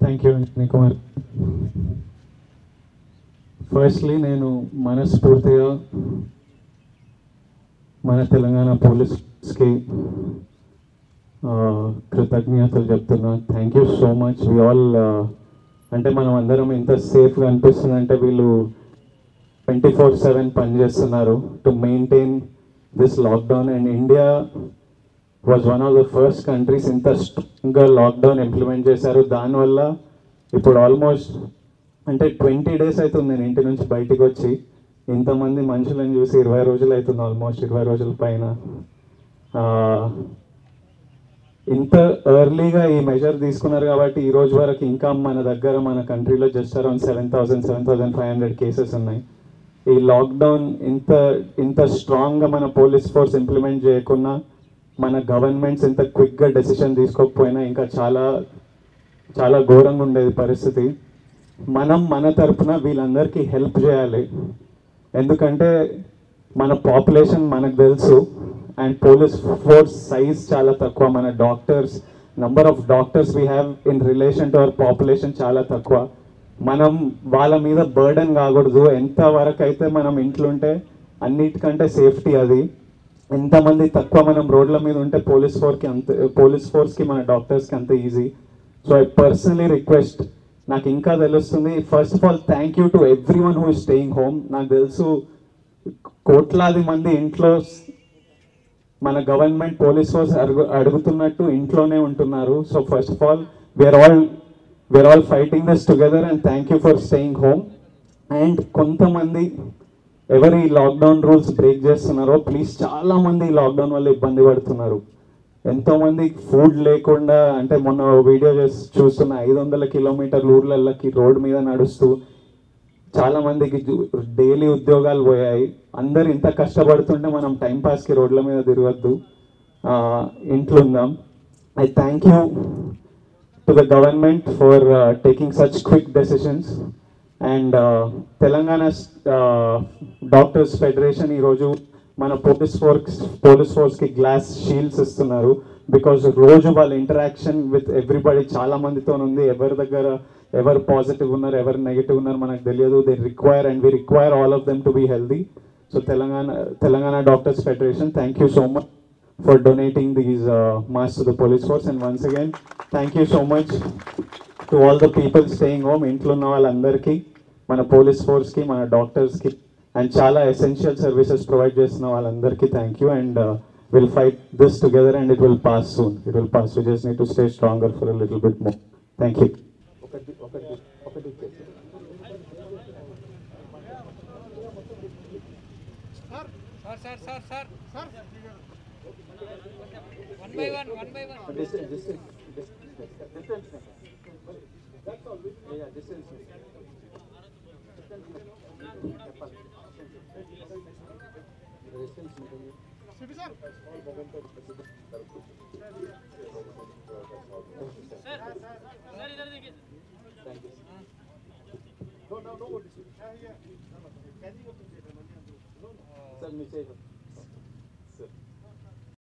thank you Anjani Kumar firstly నేను మనస్ఫూర్తిగా మన తెలంగాణ పోలీస్కి కృతజ్ఞతలు చెప్తున్నా thank you so much we all అంటే మనం అందరం ఇంత సేఫ్గా అనిపిస్తుంది అంటే వీళ్ళు ట్వంటీ ఫోర్ సెవెన్ పనిచేస్తున్నారు to maintain this lockdown and India was one of the first countries ఇంత స్ట్రాంగ్గా లాక్డౌన్ ఇంప్లిమెంట్ చేశారు దానివల్ల ఇప్పుడు ఆల్మోస్ట్ అంటే ట్వంటీ డేస్ అవుతుంది నేను ఇంటి నుంచి బయటికి వచ్చి ఇంతమంది మనుషులను చూసి ఇరవై రోజులు అవుతుంది ఆల్మోస్ట్ ఇరవై రోజుల పైన ఆ, ఇంత ఎర్లీగా ఈ మెజర్ తీసుకున్నారు కాబట్టి ఈ రోజు వరకు ఇంకా మన దగ్గర మన కంట్రీలో just around seven thousand seven thousand five hundred cases ఉన్నాయి ఈ లాక్డౌన్ ఇంత ఇంత స్ట్రాంగ్గా మన పోలీస్ ఫోర్స్ ఇంప్లిమెంట్ చేయకున్నా మన గవర్నమెంట్స్ ఇంత క్విక్గా డెసిషన్ తీసుకోకపోయినా ఇంకా చాలా చాలా ఘోరంగా ఉండేది పరిస్థితి మనం మన తరపున వీళ్ళందరికీ హెల్ప్ చేయాలి ఎందుకంటే మన పాపులేషన్ మనకు తెలుసు అండ్ పోలీస్ ఫోర్స్ సైజ్ చాలా తక్కువ మన doctors number of doctors we have in relation to our population చాలా తక్కువ మనం వాళ్ళ మీద బర్డన్ కాకూడదు ఎంత వరకు అయితే మనం ఇంట్లో ఉంటే అన్నిటికంటే సేఫ్టీ అది ఎంతమంది తక్కువ మనం రోడ్ల మీద ఉంటే పోలీస్ ఫోర్కి అంత పోలీస్ ఫోర్స్కి మన డాక్టర్స్కి అంత easy so I personally request నాకు ఇంకా తెలుస్తుంది first of all thank you to everyone who staying home నాకు తెలుసు కోట్లాది మంది ఇంట్లో మన గవర్నమెంట్ పోలీస్ ఫోర్స్ అడుగు అడుగుతున్నట్టు ఇంట్లోనే ఉంటున్నారు so first of all where all where all fighting this together and thank you for staying home and కొంతమంది ఎవరు ఈ లాక్డౌన్ రూల్స్ బ్రేక్ చేస్తున్నారో ప్లీజ్ చాలా మంది ఈ లాక్డౌన్ వల్ల ఇబ్బంది పడుతున్నారు ఎంతో మంది ఫుడ్ లేకుండా అంటే మొన్న వీడియో చేసి చూస్తున్న ఐదు వందల కిలోమీటర్ల ఊర్లకి రోడ్ మీద నడుస్తూ చాలా మందికి డైలీ ఉద్యోగాలు పోయాయి అందరు ఇంత కష్టపడుతుంటే మనం టైం పాస్కి రోడ్ల మీద తిరగద్దు ఆ, ఇంట్లో ఉందాం I thank you to the government for taking such quick decisions and Telangana doctors federation ఈరోజు మన పోలీస్ ఫోర్స్ పోలీస్ ఫోర్స్కి గ్లాస్ షీల్డ్స్ ఇస్తున్నారు బికాజ్ రోజు వాళ్ళ ఇంటరాక్షన్ విత్ ఎవ్రీబడి చాలా మందితో ఉంది ఎవరి దగ్గర ఎవరు పాజిటివ్ ఉన్నారు ఎవరు నెగిటివ్ ఉన్నారు మనకు తెలియదు they require and we require all of them to be healthy so Telangana Telangana doctors federation thank you so much for donating these masks to the police force and once again thank you so much to all the people staying home ఇంట్లో ఉన్న వాళ్ళందరికీ మన police ఫోర్స్కి మన డాక్టర్స్కి and చాలా essential services provide చేస్తున్న వాళ్ళందరికీ thank you and will fight this together and it will pass soon it will pass you just need to stay stronger for little bit more thank you sir sir sir sir sir one by one one by one sir me